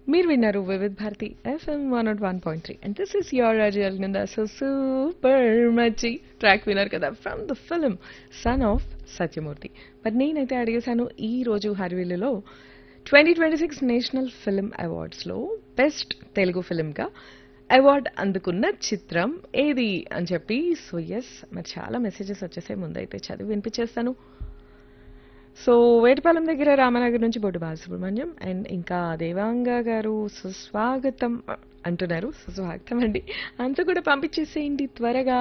మీరు విన్నారు Vividh Bharati FM one naught one point three and this is your అజయల్ నింద సో సూపర్ మచ్చి ట్రాక్ విన్నారు కదా from the film son of Satyamurthy మరి నేనైతే అడిగేశాను ఈ రోజు హరివిల్లులో twenty twenty six national film అవార్డ్స్లో బెస్ట్ తెలుగు ఫిల్మ్గా అవార్డ్ అందుకున్న చిత్రం ఏది అని చెప్పి సో ఎస్ మరి చాలా మెసేజెస్ వచ్చేసాయి ముందైతే చదివి వినిపించేస్తాను సో వేటపాలెం దగ్గర రామనగర్ నుంచి బొడ్డు బాలసుబ్రహ్మణ్యం అండ్ ఇంకా దేవాంగ గారు సుస్వాగతం అంటున్నారు సుస్వాగతం అండి అంతా కూడా పంపించేసేయండి త్వరగా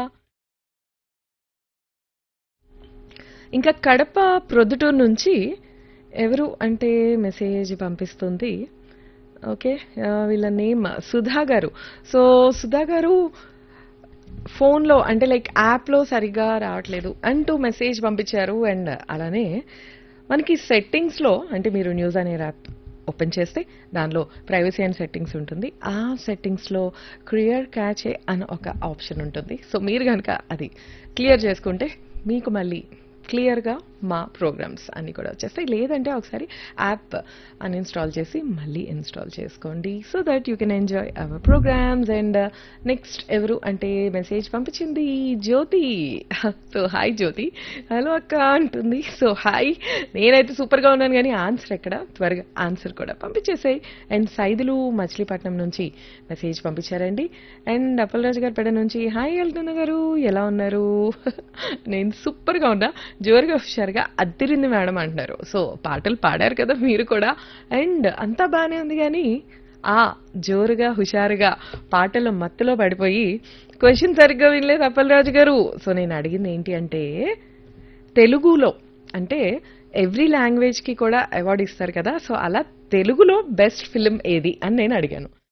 ఇంకా కడప ప్రొద్దుటూరు నుంచి ఎవరు అంటే మెసేజ్ పంపిస్తుంది ఓకే ఆ, వీళ్ళ నేమ్ సుధా గారు సో సుధా గారు ఫోన్లో అంటే లైక్ యాప్లో సరిగ్గా రావట్లేదు అంటూ మెసేజ్ పంపించారు అండ్ అలానే మనకి సెట్టింగ్స్లో అంటే మీరు న్యూస్ అనే యాప్ ఓపెన్ చేస్తే దానిలో ప్రైవసీ అండ్ సెట్టింగ్స్ ఉంటుంది ఆ సెట్టింగ్స్లో క్లియర్ క్యాచ్ అని ఒక ఆప్షన్ ఉంటుంది సో మీరు కనుక అది క్లియర్ చేసుకుంటే మీకు మళ్ళీ క్లియర్గా మా ప్రోగ్రామ్స్ అన్నీ కూడా వచ్చేస్తాయి లేదంటే ఒకసారి యాప్ అన్ఇన్స్టాల్ చేసి మళ్ళీ ఇన్స్టాల్ చేసుకోండి so that you can enjoy our programmes and next ఎవరు అంటే మెసేజ్ పంపించింది Jyothi so hi Jyothi hello అక్క అంటుంది సో హాయ్ నేనైతే సూపర్గా ఉన్నాను కానీ ఆన్సర్ ఎక్కడ త్వరగా ఆన్సర్ కూడా పంపించేసాయి అండ్ సైదులు మచిలీపట్నం నుంచి మెసేజ్ పంపించారండి అండ్ అప్పలరాజు గారి పెడ నుంచి హాయ్ వెళ్తున్న గారు ఎలా ఉన్నారు నేను సూపర్గా ఉన్నా జోరుగా హుషారుగా అద్దిరింది మేడం అంటున్నారు సో పాటలు పాడారు కదా మీరు కూడా అండ్ అంతా బాగానే ఉంది కానీ ఆ జోరుగా హుషారుగా పాటల మత్తులో పడిపోయి క్వశ్చన్ సరిగ్గా వినలేదు అప్పలరాజు గారు సో నేను అడిగింది ఏంటి అంటే తెలుగులో అంటే ఎవ్రీ లాంగ్వేజ్కి కూడా అవార్డు ఇస్తారు కదా సో అలా తెలుగులో బెస్ట్ ఫిలిం ఏది అని నేను అడిగాను